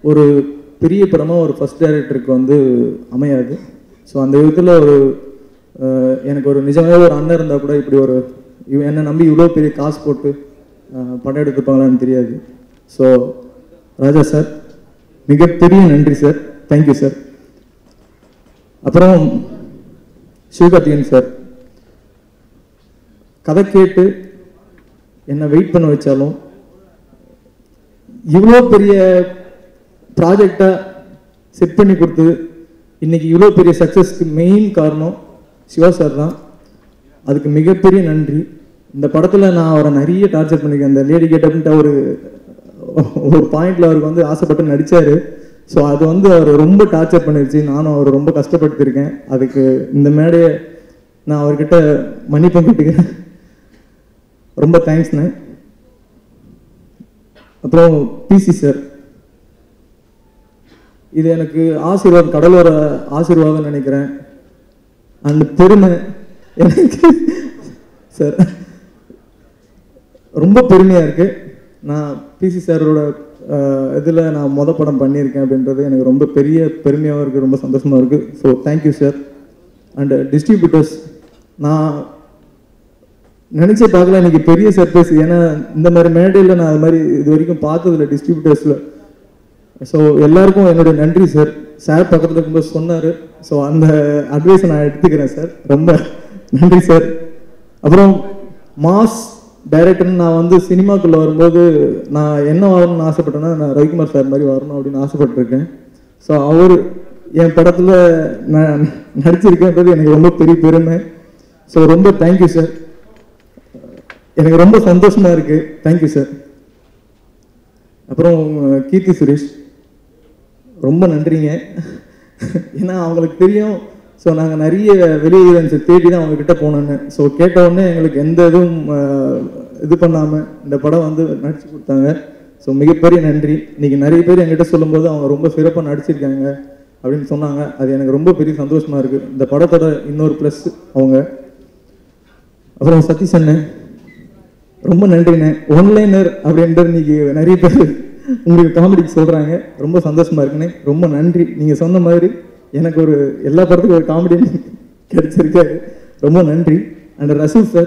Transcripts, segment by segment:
ஒரு பெரிய படமாக ஒரு ஃபர்ஸ்ட் டைரக்டருக்கு வந்து அமையாது ஸோ அந்த விதத்தில் ஒரு அஹ், எனக்கு ஒரு நிஜமாவே ஒரு அண்ணன் இருந்தால் கூட இப்படி ஒரு இவ- என்னை நம்பி இவ்வளோ பெரிய காசு போட்டு அஹ், படம் எடுத்துப்பாங்களான்னு தெரியாது ஸோ ராஜா சார் மிகப்பெரிய நன்றி சார் தேங்க்யூ சார் அப்புறம் சிவகார்த்திகேயன் சார் கதை கேட்டு என்னை வெயிட் பண்ண வச்சாலும் இவ்வளோ பெரிய ப்ராஜெக்டை செட் பண்ணி கொடுத்து இன்னைக்கு இவ்வளோ பெரிய சக்ஸஸ்க்கு மெயின் காரணம் சிவா சார் தான் அதுக்கு மிகப்பெரிய நன்றி இந்த படத்தில் நான் அவரை நிறைய டார்ச்சர் பண்ணியிருக்கேன் இந்த லேடி கேட்டப்ன்ட்டு ஒரு ஒரு பாயிண்ட்ல அவருக்கு வந்து ஆசைப்பட்டு நடிச்சாரு ஸோ அது வந்து அவர் ரொம்ப டார்ச்சர் பண்ணிருச்சு நானும் அவர் ரொம்ப கஷ்டப்படுத்திருக்கேன் அதுக்கு இந்த மேடையை நான் அவர்கிட்ட மன்னிப்பு கேட்டுக்கிறேன் ரொம்ப தேங்க்ஸ்ண்ணே அப்புறம் பிசி சார் இது எனக்கு ஆசீர்வாதம் கடலோர ஆசீர்வாதம் நினைக்கிறேன் அண்ட் பெருமை எனக்கு சார் ரொம்ப பெருமையாக இருக்கு நான் பிசி சாரோட இதில் நான் மொத படம் பண்ணியிருக்கேன் அப்படின்றது எனக்கு ரொம்ப பெரிய பெருமையாகவும் இருக்குது ரொம்ப சந்தோஷமாக இருக்குது so thank you sir and distributors நான் நினைச்சே பார்க்கல இன்னைக்கு பெரிய சர்ப்ரைஸ் ஏன்னா இந்த மாதிரி மேடையில் நான் அது மாதிரி இது வரைக்கும் பார்த்ததில்ல டிஸ்ட்ரிபியூட்டர்ஸில் ஸோ எல்லாருக்கும் என்னுடைய நன்றி சார் சார் பக்கத்தில் இருக்கும்போது சொன்னார் ஸோ அந்த அட்வைஸை நான் எடுத்துக்கிறேன் சார் ரொம்ப நன்றி சார் அப்புறம் மாஸ் டைரக்டர்னு நான் வந்து சினிமாக்குள்ளே வரும்போது நான் என்ன வரணும்னு ஆசைப்பட்டேன்னா நான் ரவிக்குமார் சார் மாதிரி வரணும் அப்படின்னு ஆசைப்பட்டிருக்கேன் ஸோ அவர் என் படத்தில் நான் நடிச்சிருக்கேன்றது எனக்கு ரொம்ப பெரிய பெருமை ஸோ ரொம்ப தேங்க்யூ சார் எனக்கு ரொம்ப சந்தோஷமா இருக்கு தேங்க்யூ சார் அப்புறம் அஹ், கீர்த்தி சுரேஷ் ரொம்ப நன்றிங்க ஏன்னா அவங்களுக்கு தெரியும் ஸோ நாங்கள் நிறைய வெளி ஈவெண்ட்ஸை தேடி தான் அவங்க கிட்ட போனோன்னு ஸோ கேட்ட உடனே எங்களுக்கு எந்த இதுவும் அஹ், இது பண்ணாமல் இந்த படம் வந்து நடிச்சு கொடுத்தாங்க ஸோ மிகப்பெரிய நன்றி இன்னைக்கு நிறைய பேர் என்கிட்ட சொல்லும்போது அவங்க ரொம்ப சிறப்பாக நடிச்சிருக்காங்க அப்படின்னு சொன்னாங்க அது எனக்கு ரொம்ப பெரிய சந்தோஷமா இருக்கு இந்த படத்தோட இன்னொரு ப்ளஸ் அவங்க அப்புறம் சதீஷ் அண்ணன் ரொம்ப நன்றிண்ணே ஒன்லைனர் அப்படின்ட்டு இன்னைக்கு நிறைய பேர் உங்களுக்கு காமெடிக்கு சொல்றாங்க ரொம்ப சந்தோஷமா இருக்குண்ணே ரொம்ப நன்றி நீங்க சொன்ன மாதிரி எனக்கு ஒரு எல்லா படத்துக்கும் ஒரு காமெடி கிடைச்சிருக்காரு ரொம்ப நன்றி and Rasool sir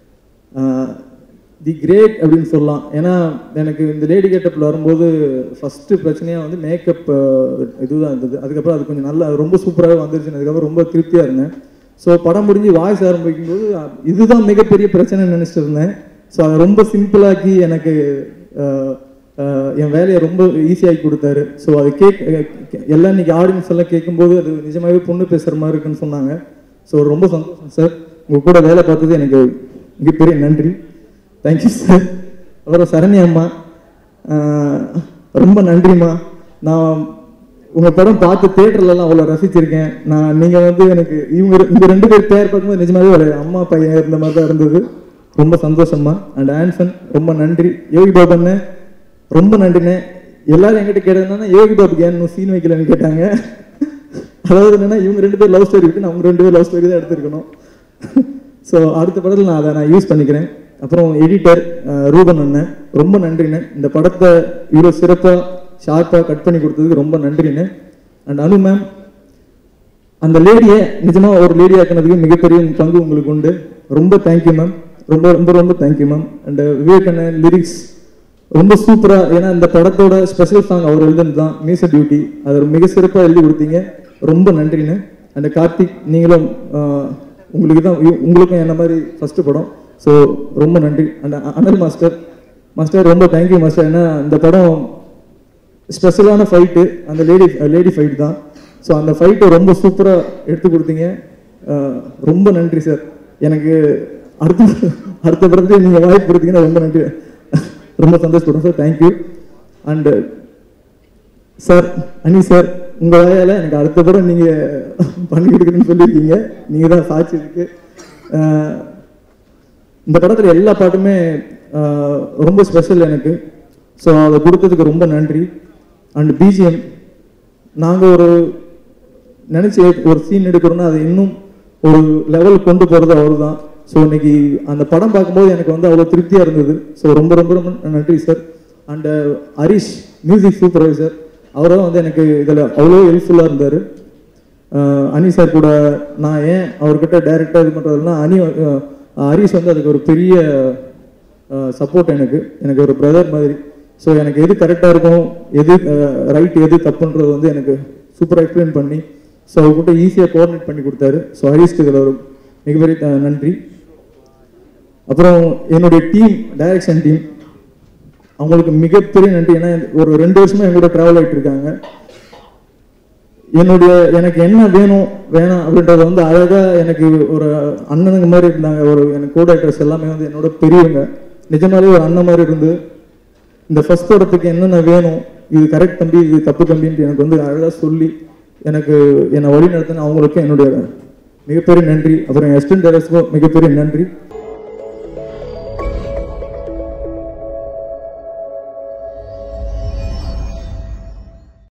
the great அப்படின்னு சொல்லலாம் ஏன்னா எனக்கு இந்த லேடி கெட்டப்பில் வரும்போது ஃபஸ்ட்டு பிரச்சனையாக வந்து மேக்கப் இதுதான் இருந்தது அதுக்கப்புறம் அது கொஞ்சம் நல்லா ரொம்ப சூப்பராகவே வந்துருச்சு அதுக்கப்புறம் ரொம்ப திருப்தியாக இருந்தேன் ஸோ படம் முடிஞ்சு வாய்ஸ் ஆரம்பிக்கும் போது அ- இதுதான் மிகப்பெரிய பிரச்சனை நினச்சிட்டு இருந்தேன் ஸோ அதை ரொம்ப சிம்பிளாக்கி எனக்கு அஹ், அஹ், என் வேலையை ரொம்ப ஈஸியாக்கி கொடுத்தாரு ஸோ அது கேக் எல்லாம் இன்னைக்கு ஆடியன்ஸ் எல்லாம் கேட்கும்போது அது நிஜமாவே பொண்ணு பேசுகிற மாதிரி இருக்குன்னு சொன்னாங்க ஸோ ரொம்ப சந்தோஷம் சார் உங்கள் கூட வேலை பார்த்தது எனக்கு மிகப்பெரிய நன்றி தேங்க்யூ சார் அப்புறம் சரண்யா அம்மா ஆஹ், ரொம்ப நன்றிம்மா நான் உங்கள் படம் பார்த்து தேட்டர்லலாம் அவ்வளோ ரசிச்சிருக்கேன் நான் நீங்கள் வந்து எனக்கு இவங்க ரெ- இந்த ரெண்டு பேர் பேர் பார்க்கும்போது நிஜமாவே ஒரு அம்மா பையன் இருந்த மாதிரி தான் இருந்தது ரொம்ப சந்தோஷமா அண்ட் ஆன்சன் ரொம்ப நன்றி யோகி பாபண்ணே ரொம்ப நன்றிண்ணே எல்லாரும் என்கிட்ட கேட்டதுன்னா யோகி பாபுக்கு ஏன் இன்னும் சீன் வைக்கலன்னு கேட்டாங்க அதாவது என்னன்னா இவங்க ரெண்டு பேர் லவ் ஸ்டோரி விட்டு நம்ம ரெண்டு பேர் லவ் ஸ்டோரி தான் எடுத்திருக்கணும் ஸோ அடுத்த படத்தில் நான் அதை நான் யூஸ் பண்ணிக்கிறேன் அப்புறம் எடிட்டர் ரூபன் அண்ணன் ரொம்ப நன்றிண்ணே இந்த படத்தை இவ்வளோ சிறப்பாக ஷார்ப்பாக கட் பண்ணி கொடுத்ததுக்கு ரொம்ப நன்றிண்ணே அண்ட் அனு மேம் அந்த லேடியை நிஜமா ஒரு லேடி ஆக்கினதுக்கு மிகப்பெரிய பங்கு உங்களுக்கு உண்டு ரொம்ப தேங்க்யூ மேம் ரொம்ப ரொம்ப ரொம்ப thank you ma'am and Vivekannan lyrics ரொம்ப சூப்பரா ஏன்னா இந்த படத்தோட ஸ்பெஷல் சாங் அவர் எழுதுனது தான் மீச டியூட்டி அதை மிக சிறப்பாக எழுதி கொடுத்தீங்க ரொம்ப நன்றிண்ணே அண்ட் கார்த்திக் நீங்களும் ஆஹ், உங்களுக்கு தான் இ- உங்களுக்கும் என்ன மாதிரி ஃபர்ஸ்ட் படம் ஸோ ரொம்ப நன்றி அண்ட் அனல் மாஸ்டர் மாஸ்டர் ரொம்ப தேங்க்யூ மாஸ்டர் ஏன்னா இந்த படம் ஸ்பெஷலான ஃபைட்டு அந்த லேடி லேடி ஃபைட் தான் ஸோ அந்த ஃபைட்டை ரொம்ப சூப்பராக எடுத்து கொடுத்தீங்க அஹ், ரொம்ப நன்றி சார் எனக்கு அடுத்த அடுத்த படத்துல நீங்கள் வாய்ப்பு கொடுத்தீங்கன்னா ரொம்ப நன்றி ரொம்ப சந்தோஷப்படுறேன் sir thank you and sir Ani sir உங்கள் வாயால் எனக்கு அடுத்த படம் நீங்கள் பண்ணி கொடுக்குறேன்னு சொல்லியிருக்கீங்க நீங்கள் தான் சாட்சி இருக்கு அஹ், இந்த படத்தில் எல்லா பாட்டுமே ஆஹ், ரொம்ப ஸ்பெஷல் எனக்கு ஸோ அதை கொடுத்ததுக்கு ரொம்ப நன்றி அண்ட் பிஜிஎம் நாங்கள் ஒரு நினச்சி ஒரு சீன் எடுக்கிறோன்னா அதை இன்னும் ஒரு லெவல் கொண்டு போகிறது அவர் தான் ஸோ இன்னைக்கு அந்த படம் பார்க்கும்போது எனக்கு வந்து அவ்வளோ திருப்தியாக இருந்தது ஸோ ரொம்ப ரொம்ப ரொம்ப நன்றி sir and Harish music supervisor அவரும் வந்து எனக்கு இதில் அவ்வளோ ஹெல்ப்ஃபுல்லாக இருந்தார் அனி சார் கூட நான் ஏன் அவர்கிட்ட டைரெக்டாக இது பண்ணுறதுனா அனி அஹ், ஹரிஸ் வந்து அதுக்கு ஒரு பெரிய சப்போர்ட் எனக்கு எனக்கு ஒரு பிரதர் மாதிரி ஸோ எனக்கு எது கரெக்டாக இருக்கும் எது ரைட் எது தப்புன்றது வந்து எனக்கு சூப்பராக எக்ஸ்பிளைன் பண்ணி ஸோ அவர்கிட்ட ஈஸியாக கோஆர்டினேட் பண்ணி கொடுத்தாரு ஸோ ஹரிஸ்க்கு இதில் ஒரு மிகப்பெரிய அஹ், நன்றி அப்புறம் என்னுடைய டீம் டைரக்ஷன் டீம் அவங்களுக்கு மிகப்பெரிய நன்றி ஏன்னா ஒரு ரெண்டு வருஷமா என் கூட ட்ராவல் ஆகிட்டு இருக்காங்க என்னுடைய எனக்கு என்ன வேணும் வேணாம் அப்படின்றத வந்து அழகா எனக்கு ஒரு அண்ணனுங்க மாதிரி இருந்தாங்க ஒரு எனக்கு கூட ஆக்டர்ஸ் எல்லாமே வந்து என்னோட பெரியவங்க நிஜமாலே ஒரு அண்ணன் மாதிரி இருந்து இந்த ஃபர்ஸ்ட் படத்துக்கு என்னென்ன வேணும் இது கரெக்ட் தம்பி இது தப்பு தம்பின்ட்டு எனக்கு வந்து அழகா சொல்லி எனக்கு என்னை வழி நடத்தின அவங்களுக்கும் என்னுடைய மிகப்பெரிய நன்றி அப்புறம் எஸ்டன் டேரக்டர்ஸ்க்கும் மிகப்பெரிய நன்றி